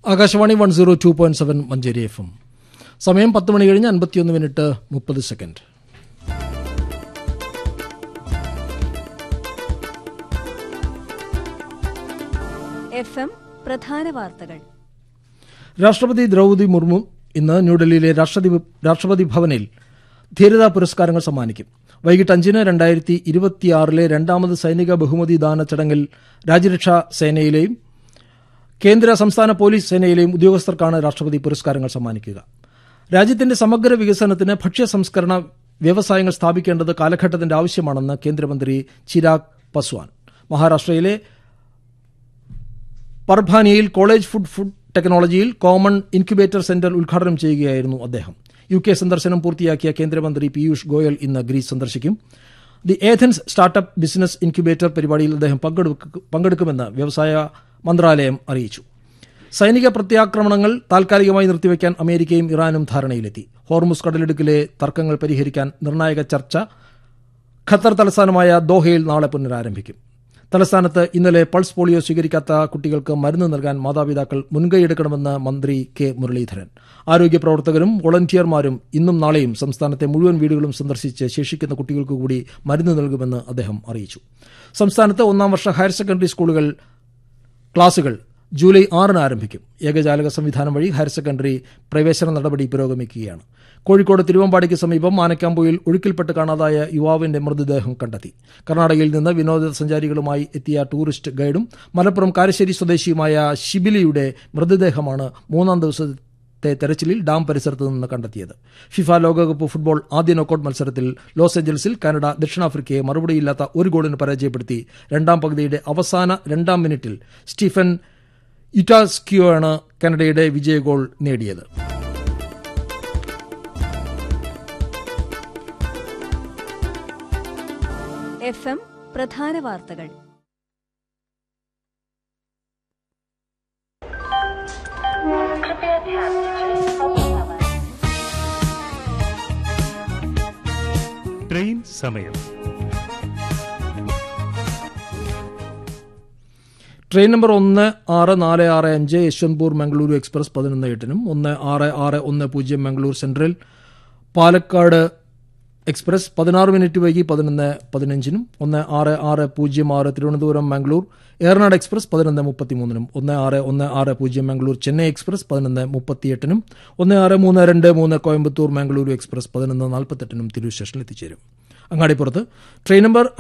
Akashvani one zero two point seven Manjeri F M സമയം പത്ത് മണി കഴിഞ്ഞ് അൻപത്തിയൊന്ന് മിനിറ്റ് മുപ്പത് സെക്കൻഡ് എഫ് എം പ്രധാന വാർത്തകൾ രാഷ്ട്രപതി ദ്രൗപദി മുർമു ഇന്ന് ന്യൂഡൽഹിയിലെ രാഷ്ട്രപതി രാഷ്ട്രപതി ഭവനിൽ ധീരതാ പുരസ്കാരങ്ങൾ സമ്മാനിക്കും വൈകിട്ട് അഞ്ചിന് രണ്ടായിരത്തി ഇരുപത്തിയാറിലെ രണ്ടാമത് സൈനിക ബഹുമതി ദാന ചടങ്ങിൽ രാജ്യരക്ഷാ സേനയിലെയും കേന്ദ്ര സംസ്ഥാന പോലീസ് സേനയിലെയും ഉദ്യോഗസ്ഥർക്കാണ് രാഷ്ട്രപതി പുരസ്കാരങ്ങൾ സമ്മാനിക്കുക രാജ്യത്തിന്റെ സമഗ്ര വികസനത്തിന് ഭക്ഷ്യ സംസ്കരണ വ്യവസായങ്ങൾ സ്ഥാപിക്കേണ്ടത് കാലഘട്ടത്തിന്റെ ആവശ്യമാണെന്ന് കേന്ദ്രമന്ത്രി ചിരാഗ് പസ്വാൻ മഹാരാഷ്ട്രയിലെ പർഭാനിയിൽ കോളേജ് ഫുഡ് ഫുഡ് ടെക്നോളജിയിൽ കോമൺ ഇൻക്യുബേറ്റർ സെന്റർ ഉദ്ഘാടനം ചെയ്യുകയായിരുന്നു അദ്ദേഹം യു കെ സന്ദർശനം പൂർത്തിയാക്കിയ കേന്ദ്രമന്ത്രി പീയൂഷ് ഗോയൽ ഇന്ന് ഗ്രീസ് സന്ദർശിക്കും the Athens startup business incubator പരിപാടിയിൽ അദ്ദേഹം പങ്കെടുക്ക- പങ്കെടുക്കുമെന്ന് വ്യവസായ മന്ത്രാലയം അറിയിച്ചു സൈനിക പ്രത്യാക്രമണങ്ങൾ താൽക്കാലികമായി നിർത്തിവെക്കാൻ അമേരിക്കയും ഇറാനും ധാരണയിലെത്തി ഹോർമുസ് കടലിടുക്കിലെ തർക്കങ്ങൾ പരിഹരിക്കാൻ നിർണായക ചർച്ച ഖത്തർ തലസ്ഥാനമായ ദോഹയിൽ നാളെ പുനരാരംഭിക്കും തലസ്ഥാനത്ത് ഇന്നലെ പൾസ് പോളിയോ സ്വീകരിക്കാത്ത കുട്ടികൾക്ക് മരുന്ന് നൽകാൻ മാതാപിതാക്കൾ മുൻകൈയെടുക്കണമെന്ന് മന്ത്രി കെ മുരളീധരൻ ആരോഗ്യ പ്രവർത്തകരും വോളണ്ടിയർമാരും ഇന്നും നാളെയും സംസ്ഥാനത്തെ മുഴുവൻ വീടുകളും സന്ദർശിച്ച് ശേഷിക്കുന്ന കുട്ടികൾക്ക് കൂടി മരുന്ന് നൽകുമെന്ന് അദ്ദേഹം അറിയിച്ചു സംസ്ഥാനത്ത് ഒന്നാം വർഷ ഹയർ സെക്കൻഡറി സ്കൂളുകൾ ക്ലാസുകൾ ജൂലൈ ആറിന് ആരംഭിക്കും ഏകജാലക സംവിധാനം വഴി ഹയർ സെക്കൻഡറി പ്രവേശന നടപടി പുരോഗമിക്കുകയാണ് കോഴിക്കോട് തിരുവമ്പാടിക്ക് സമീപം ആനക്കാമ്പൊയിൽ ഒഴുക്കിൽപ്പെട്ട് കാണാതായ യുവാവിന്റെ മൃതദേഹം കണ്ടെത്തി കർണാടകയിൽ നിന്ന് വിനോദസഞ്ചാരികളുമായി എത്തിയ ടൂറിസ്റ്റ് ഗൈഡും മലപ്പുറം കാരശ്ശേരി സ്വദേശിയുമായ ഷിബിലിയുടെ മൃതദേഹമാണ് മൂന്നാം ദിവസത്തെ തെരച്ചിലിൽ ഡാം പരിസരത്ത് നിന്ന് കണ്ടെത്തിയത് ഫിഫ ലോകകപ്പ് ഫുട്ബോൾ ആദ്യ നോക്കൌട്ട് മത്സരത്തിൽ ലോസ് ഏഞ്ചൽസിൽ കാനഡ ദക്ഷിണാഫ്രിക്കയെ മറുപടിയില്ലാത്ത ഒരു ഗോളിന് പരാജയപ്പെടുത്തി രണ്ടാം പകുതിയുടെ അവസാന രണ്ടാം മിനിറ്റിൽ സ്റ്റീഫൻ ഇറ്റാസ്കിയോയാണ് കാനഡയുടെ വിജയ ഗോൾ നേടിയത് എഫ് എം പ്രധാന വാർത്തകൾ कृपया ध्यान दीजिए अब समय ട്രെയിൻ സമയം ട്രെയിൻ നമ്പർ ഒന്ന് ആറ് നാല് ആറ് അഞ്ച് യശ്വന്ത്പൂർ മംഗളൂരു എക്സ്പ്രസ് പതിനൊന്ന് എട്ടിനും ഒന്ന് ആറ് ആറ് ഒന്ന് പൂജ്യം മംഗളൂർ സെൻട്രൽ പാലക്കാട് എക്സ്പ്രസ് പതിനാറ് മിനിറ്റ് വൈകി പതിനൊന്ന് പതിനഞ്ചിനും ഒന്ന് ആറ് ആറ് പൂജ്യം ആറ് തിരുവനന്തപുരം മംഗളൂർ ഏറനാട് എക്സ്പ്രസ് പതിനൊന്ന് മുപ്പത്തിമൂന്നിനും ഒന്ന് ആറ് ഒന്ന് ആറ് പൂജ്യം മംഗളൂർ ചെന്നൈ എക്സ്പ്രസ് പതിനൊന്ന് മുപ്പത്തിയെട്ടിനും ഒന്ന് ആറ് മൂന്ന് രണ്ട് മൂന്ന് കോയമ്പത്തൂർ മംഗളൂരു എക്സ്പ്രസ് പതിനൊന്ന് നാൽപ്പത്തെട്ടിനും തിരൂർ സ്റ്റേഷനിൽ എത്തിച്ചേരും അങ്ങാടിപ്പുറത്ത് ട്രെയിൻ നമ്പർ